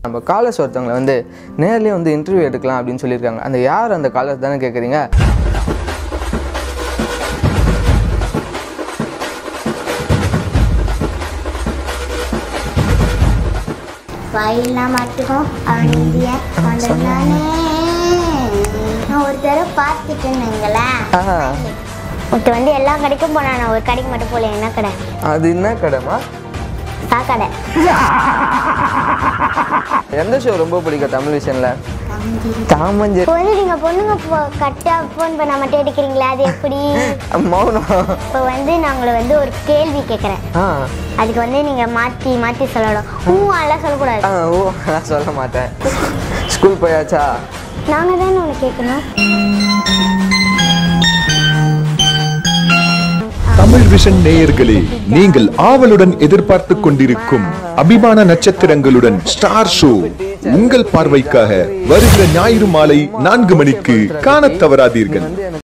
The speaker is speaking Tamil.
நம்ம காலர்ஸ் ஒருத்தவங்களை வந்து நேர்லேயே வந்து இன்டர்வியூ எடுக்கலாம் அப்படின்னு சொல்லியிருக்காங்க அந்த யார் அந்த காலர்ஸ் தானே கேட்குறீங்க ஃபைல்லாம் மட்டும் அவன் இந்திய வந்தானே நான் ஒரு தடவை பார்த்துட்டேனுங்களேன் ஆஹா ஒருத்தர் வந்து எல்லா கடைக்கும் போனான் நான் ஒரு கடைக்கு மட்டும் போல என்ன கடை அது என்ன கடைமா சாக்கடை எந்த ஷோ ரொம்ப பிடிக்கும் தமிழ் விஷயம்ல தாமஞ்சேரி இப்போ வந்து நீங்கள் பொண்ணுங்க போ- கட்டா ஃபோன் பண்ண மட்டும் எடுக்கிறீங்களா அது எப்படி மௌனம் இப்போ வந்து நான் உங்களை வந்து ஒரு கேள்வி கேட்குறேன் ஆ அதுக்கு வந்து நீங்கள் மாற்றி மாற்றி சொல்லணும் ஊ எல்லாம் சொல்லக்கூடாது ஆ ஓ நான் சொல்ல மாட்டேன் ஸ்கூல் போயாச்சா நாங்கள் தானே உனக்கு கேட்கணும் தமிழ் விஷன் நேயர்களே நீங்கள் ஆவலுடன் எதிர்பார்த்து கொண்டிருக்கும் அபிமான நட்சத்திரங்களுடன் ஸ்டார் ஷோ உங்கள் பார்வைக்காக வருகிற ஞாயிறு மாலை நான்கு மணிக்கு காணத் தவறாதீர்கள் வந்து எனக்கு